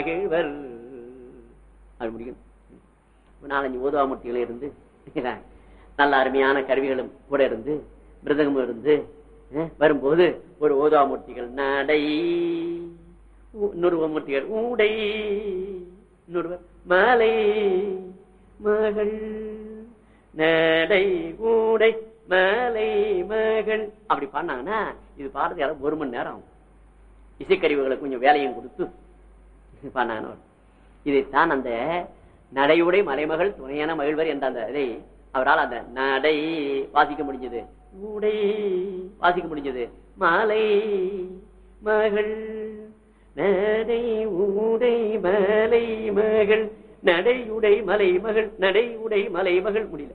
மகிழ்வர் அது முடியும் நாலஞ்சு ஓதுவாமூர்த்திகளும் இருந்து நல்ல அருமையான கருவிகளும் கூட இருந்து மிருதகமும் இருந்து அஹ், வரும்போது ஒரு ஓதுவாமூர்த்திகள் நடை ஊ- இன்னொரு மூர்த்திகள் ஊடை இன்னொருவர் மலை மகள் நடை ஊடை மலை மகள் அப்படி பாடினாங்கன்னா இது பாடுறது யாரும் ஒரு மணி நேரம் ஆகும் இசைக்கருவிகளுக்கு கொஞ்சம் வேலையும் கொடுத்து பண்ணாங்க இதைத்தான் அந்த நடையுடை மலைமகள் துணையான மகிழ்வர் என்ற அந்த இதை அவரால் அந்த நடை வாசிக்க முடிஞ்சது உடை வாசிக்க முடிஞ்சது மாலை மகள் நடை உடை மலை மகள் நடையுடை மலை மகள் நடை உடை மலை மகள் முடியல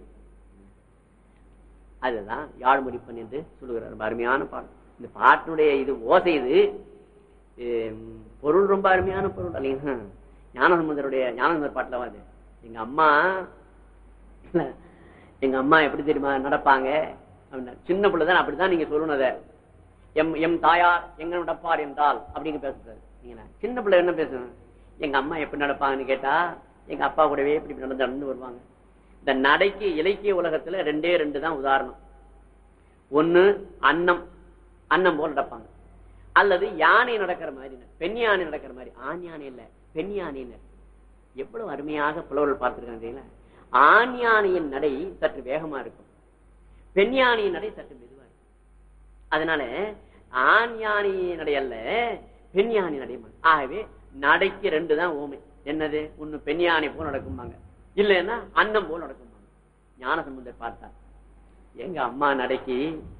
அதுதான் யாழ் முடிப்பன் என்று சொல்லுகிறார் ரொம்ப அருமையான பாடல் இந்த பாட்டினுடைய இது ஓசை இது ஹம், பொருள் ரொம்ப அருமையான பொருள் இல்லைங்க ஞானசம்பந்தருடைய ஞானசம்பந்தர் பாட்டுல வந்து எங்க அம்மா இல்ல, எங்க அம்மா எப்படி தெரியுமா நடப்பாங்க அப்படின்னா சின்ன பிள்ளைதான் அப்படிதான் நீங்க சொல்லணும் அதை எம் எம் தாயார் எங்க நடப்பார் என்றால் அப்படிங்க பேசுறாரு நீங்க சின்ன பிள்ளை என்ன பேசணும் எங்க அம்மா எப்படி நடப்பாங்கன்னு கேட்டா எங்க அப்பா கூடவே இப்படி நடந்து நடந்து வருவாங்க இந்த நடைக்கு இலக்கிய உலகத்துல ரெண்டே ரெண்டு தான் உதாரணம் ஒண்ணு அன்னம் அன்னம் போல் நடப்பாங்க அல்லது யானை நடக்கிற மாதிரி பெண் யானை நடக்கிற மாதிரி ஆண் யானை இல்ல பெண் யானையினர் எவ்வளவு அருமையாக புலவர்கள் பார்த்திருக்காங்க தெரியுங்களா? ஆண் யானையின் நடை சற்று வேகமா இருக்கும் பெண் யானையின் நடை சற்று மெதுவா இருக்கும் அதனால ஆண் யானை நடை அல்ல பெண் யானை நடை மாதிரி. ஆகவே நடைக்கு ரெண்டு தான் ஓமை என்னது ஒண்ணு பெண் யானை போல் நடக்கும்பாங்க இல்லைன்னா அன்னம் போல் நடக்கும்பாங்க ஞான சம்பந்தர் பார்த்தார் எங்க அம்மா நடைக்கு